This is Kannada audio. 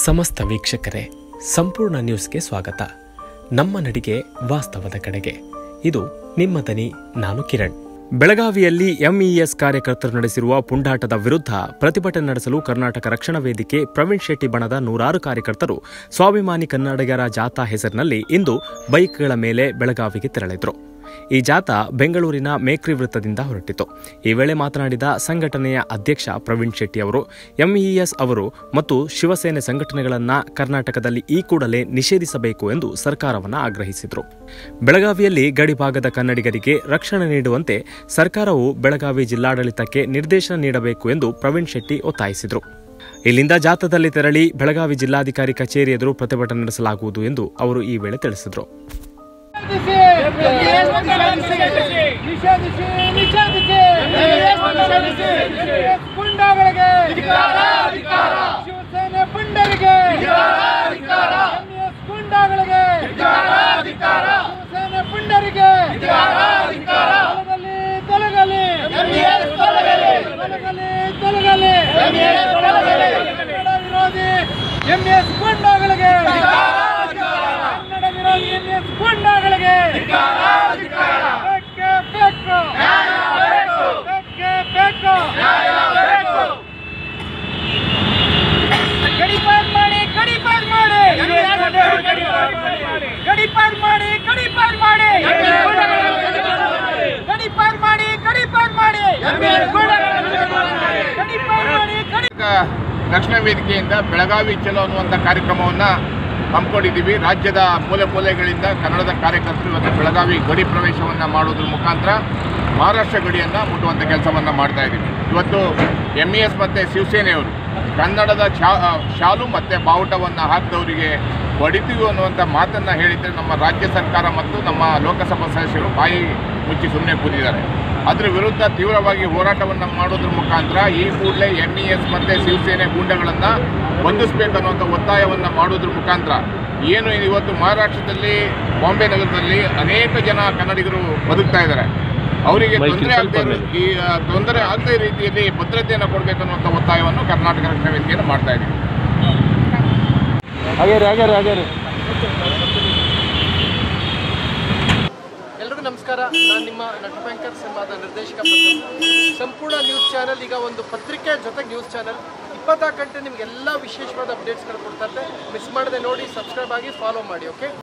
ಸಮಸ್ತ ವೀಕ್ಷಕರೇ ಸಂಪೂರ್ಣ ನ್ಯೂಸ್ಗೆ ಸ್ವಾಗತ ನಮ್ಮ ನಡಿಗೆ ವಾಸ್ತವದ ಕಡೆಗೆ ಇದು ನಿಮ್ಮ ದನಿ ನಾನು ಕಿರಣ್ ಬೆಳಗಾವಿಯಲ್ಲಿ ಎಂಇಎಸ್ ಕಾರ್ಯಕರ್ತರು ನಡೆಸಿರುವ ಪುಂಡಾಟದ ವಿರುದ್ಧ ಪ್ರತಿಭಟನೆ ನಡೆಸಲು ಕರ್ನಾಟಕ ರಕ್ಷಣಾ ವೇದಿಕೆ ಪ್ರವೀಣ್ ಶೆಟ್ಟಿ ಬಣದ ನೂರಾರು ಕಾರ್ಯಕರ್ತರು ಸ್ವಾಭಿಮಾನಿ ಕನ್ನಡಿಗರ ಜಾಥಾ ಹೆಸರಿನಲ್ಲಿ ಇಂದು ಬೈಕ್ಗಳ ಮೇಲೆ ಬೆಳಗಾವಿಗೆ ತೆರಳಿದ್ರು ಈ ಜಾಥಾ ಬೆಂಗಳೂರಿನ ಮೇಕ್ರಿ ವೃತ್ತದಿಂದ ಹೊರಟಿತು ಈ ವೇಳೆ ಮಾತನಾಡಿದ ಸಂಘಟನೆಯ ಅಧ್ಯಕ್ಷ ಪ್ರವೀಣ್ ಶೆಟ್ಟಿ ಅವರು ಎಂಇಎಸ್ ಅವರು ಮತ್ತು ಶಿವಸೇನೆ ಸಂಘಟನೆಗಳನ್ನ ಕರ್ನಾಟಕದಲ್ಲಿ ಈ ಕೂಡಲೇ ನಿಷೇಧಿಸಬೇಕು ಎಂದು ಸರ್ಕಾರವನ್ನು ಆಗ್ರಹಿಸಿದರು ಬೆಳಗಾವಿಯಲ್ಲಿ ಗಡಿಭಾಗದ ಕನ್ನಡಿಗರಿಗೆ ರಕ್ಷಣೆ ನೀಡುವಂತೆ ಸರ್ಕಾರವು ಬೆಳಗಾವಿ ಜಿಲ್ಲಾಡಳಿತಕ್ಕೆ ನಿರ್ದೇಶನ ನೀಡಬೇಕು ಎಂದು ಪ್ರವೀಣ್ ಶೆಟ್ಟಿ ಒತ್ತಾಯಿಸಿದರು ಇಲ್ಲಿಂದ ಜಾಥಾದಲ್ಲಿ ತೆರಳಿ ಬೆಳಗಾವಿ ಜಿಲ್ಲಾಧಿಕಾರಿ ಕಚೇರಿ ಎದುರು ಪ್ರತಿಭಟನೆ ನಡೆಸಲಾಗುವುದು ಎಂದು ಅವರು ಈ ವೇಳೆ ತಿಳಿಸಿದರು ನಿಷೇಧಿಸಿ ನಿಷೇಧಿಸಿ ಪುಂಡಗಳಿಗೆ ಶಿವಸೇನೆ ಪುಂಡರಿಗೆ ಪುಂಡಗಳಿಗೆ ಶಿವಸೇನೆ ಪುಂಡರಿಗೆ ತೊಲಗಲಿ ತೊಲಗಲಿ ತೊಲಗಲಿ ತೊಲಗಲಿ ಕನ್ನಡ ವಿರೋಧಿ ಎಂಎಸ್ ಪುಂಡಗಳಿಗೆ ಕನ್ನಡ ವಿರೋಧಿ ಎಂಎಸ್ ಪುಂಡಗಳಿಗೆ ಬೇಕೇ ಬೇಕು ಬೇಕೇ ಬೇಕು ಗಡಿಪಾರ್ ಮಾಡಿ ಗಡಿಪಾರ್ ಮಾಡಿ ಗಡಿಪಾರ್ ಮಾಡಿ ಗಡಿಪಾರ್ ಮಾಡಿ ಗಡಿಪಾರ್ ಮಾಡಿ ಗಡಿಪಾರ್ ಮಾಡಿ ಗಡಿಪಾರ್ ಮಾಡಿ ಗಡಿ ರಕ್ಷಣಾ ವೇದಿಕೆಯಿಂದ ಬೆಳಗಾವಿ ಚಲೋ ಅನ್ನುವಂಥ ಕಾರ್ಯಕ್ರಮವನ್ನು ಹಮ್ಮಿಕೊಂಡಿದ್ದೀವಿ ರಾಜ್ಯದ ಮೂಲೆ ಮೂಲೆಗಳಿಂದ ಕನ್ನಡದ ಕಾರ್ಯಕರ್ತರು ಇವತ್ತು ಬೆಳಗಾವಿ ಗಡಿ ಪ್ರವೇಶವನ್ನು ಮಾಡೋದ್ರ ಮುಖಾಂತರ ಮಹಾರಾಷ್ಟ್ರ ಗಡಿಯನ್ನು ಮುಟ್ಟುವಂಥ ಕೆಲಸವನ್ನು ಮಾಡ್ತಾ ಇದ್ದೀವಿ ಇವತ್ತು ಎಮ್ ಇ ಎಸ್ ಮತ್ತು ಶಿವಸೇನೆಯವರು ಕನ್ನಡದ ಶಾ ಶಾಲು ಮತ್ತು ಬಾವುಟವನ್ನು ಹಾಕಿದವರಿಗೆ ಹೊಡಿತೀವಿ ಅನ್ನುವಂಥ ಮಾತನ್ನು ಹೇಳಿದರೆ ನಮ್ಮ ರಾಜ್ಯ ಸರ್ಕಾರ ಮತ್ತು ನಮ್ಮ ಲೋಕಸಭಾ ಸದಸ್ಯರು ಬಾಯಿ ಮುಚ್ಚಿ ಸುಮ್ಮನೆ ಕೂತಿದ್ದಾರೆ ಅದರ ವಿರುದ್ಧ ತೀವ್ರವಾಗಿ ಹೋರಾಟವನ್ನು ಮಾಡೋದ್ರ ಮುಖಾಂತರ ಈ ಕೂಡಲೇ ಎಮ್ ಇ ಎಸ್ ಮತ್ತು ಶಿವಸೇನೆ ಗೂಂಡಗಳನ್ನು ಬಂಧಿಸಬೇಕನ್ನುವಂಥ ಒತ್ತಾಯವನ್ನು ಮಾಡೋದ್ರ ಮುಖಾಂತರ ಏನು ಇವತ್ತು ಮಹಾರಾಷ್ಟ್ರದಲ್ಲಿ ಬಾಂಬೆ ನಗರದಲ್ಲಿ ಅನೇಕ ಜನ ಕನ್ನಡಿಗರು ಬದುಕ್ತಾ ಇದ್ದಾರೆ ಅವರಿಗೆ ತೊಂದರೆ ಆಗದೆ ಈ ಆ, ತೊಂದರೆ ಆಗದೆ ರೀತಿಯಲ್ಲಿ ಭದ್ರತೆಯನ್ನು ಕೊಡಬೇಕನ್ನುವಂಥ ಒತ್ತಾಯವನ್ನು ಕರ್ನಾಟಕ ರಕ್ಷಣಾ ವೇದಿಕೆಯನ್ನು ಮಾಡ್ತಾ ಇದ್ದೀವಿ ಎಲ್ರಿಗೂ ನಮಸ್ಕಾರ ನಾನು ನಿಮ್ಮ ನಟ ಬ್ಯಾಂಕರ್ ಸಿನಿಮಾದ ನಿರ್ದೇಶಕ ಪ್ರತಾಪ್. ಸಂಪೂರ್ಣ ನ್ಯೂಸ್ ಚಾನೆಲ್ ಈಗ ಒಂದು ಪತ್ರಿಕೆ ಜೊತೆಗೆ ನ್ಯೂಸ್ ಚಾನೆಲ್ ಇಪ್ಪತ್ತಾರು ಗಂಟೆ ನಿಮಗೆಲ್ಲ ವಿಶೇಷವಾದ ಅಪ್ಡೇಟ್ಸ್ಗಳು ಕೊಡ್ತಾ ಇರುತ್ತೆ ಮಿಸ್ ಮಾಡದೆ ನೋಡಿ ಸಬ್ಸ್ಕ್ರೈಬ್ ಆಗಿ ಫಾಲೋ ಮಾಡಿ ಓಕೆ